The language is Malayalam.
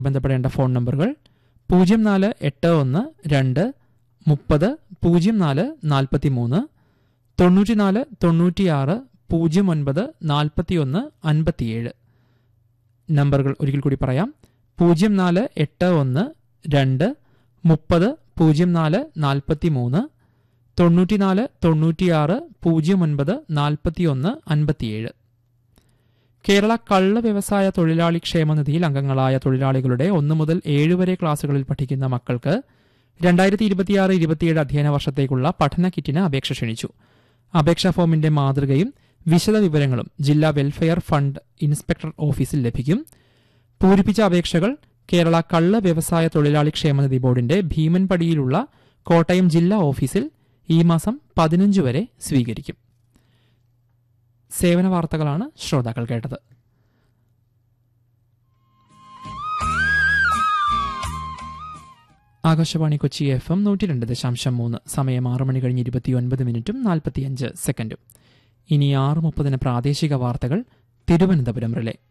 ബന്ധപ്പെടേണ്ട ഫോൺ നമ്പറുകൾ പൂജ്യം നാല് എട്ട് ഒന്ന് രണ്ട് മുപ്പത് പൂജ്യം നാല് നാൽപ്പത്തി മൂന്ന് തൊണ്ണൂറ്റിനാല് തൊണ്ണൂറ്റിയാറ് പൂജ്യം ഒൻപത് നാൽപ്പത്തി ഒന്ന് അൻപത്തിയേഴ് നമ്പറുകൾ ഒരിക്കൽ കൂടി പറയാം പൂജ്യം നാല് എട്ട് ഒന്ന് രണ്ട് മുപ്പത് പൂജ്യം നാല് നാൽപ്പത്തി മൂന്ന് തൊണ്ണൂറ്റിനാല് തൊണ്ണൂറ്റിയാറ് പൂജ്യം ഒൻപത് നാൽപ്പത്തി ഒന്ന് അൻപത്തിയേഴ് കേരള കള്ള വ്യവസായ തൊഴിലാളി ക്ഷേമനിധിയിൽ അംഗങ്ങളായ തൊഴിലാളികളുടെ ഒന്ന് മുതൽ ഏഴ് വരെ ക്ലാസുകളിൽ പഠിക്കുന്ന മക്കൾക്ക് രണ്ടായിരത്തി ഇരുപത്തിയാറ് ഇരുപത്തിയേഴ് അധ്യയന വർഷത്തേക്കുള്ള പഠന കിറ്റിന് അപേക്ഷ ക്ഷണിച്ചു അപേക്ഷാ ഫോമിന്റെ മാതൃകയും വിശദ വിവരങ്ങളും ജില്ലാ വെൽഫെയർ ഫണ്ട് ഇൻസ്പെക്ടർ ഓഫീസിൽ ലഭിക്കും പൂരിപ്പിച്ച അപേക്ഷകൾ കേരള കള്ള വ്യവസായ തൊഴിലാളി ക്ഷേമനിധി ബോർഡിന്റെ ഭീമൻപടിയിലുള്ള കോട്ടയം ജില്ലാ ഓഫീസിൽ ഈ മാസം പതിനഞ്ച് വരെ സ്വീകരിക്കും സേവന വാർത്തകളാണ് ശ്രോതാക്കൾ കേട്ടത് ആകാശവാണി കൊച്ചി എഫ് എം നൂറ്റി രണ്ട് ദശാംശം മൂന്ന് സമയം ആറ് മണി കഴിഞ്ഞ് ഇരുപത്തിയൊൻപത് മിനിറ്റും നാൽപ്പത്തിയഞ്ച് സെക്കൻഡും ഇനി ആറ് മുപ്പതിന് പ്രാദേശിക വാർത്തകൾ തിരുവനന്തപുരം റിലേ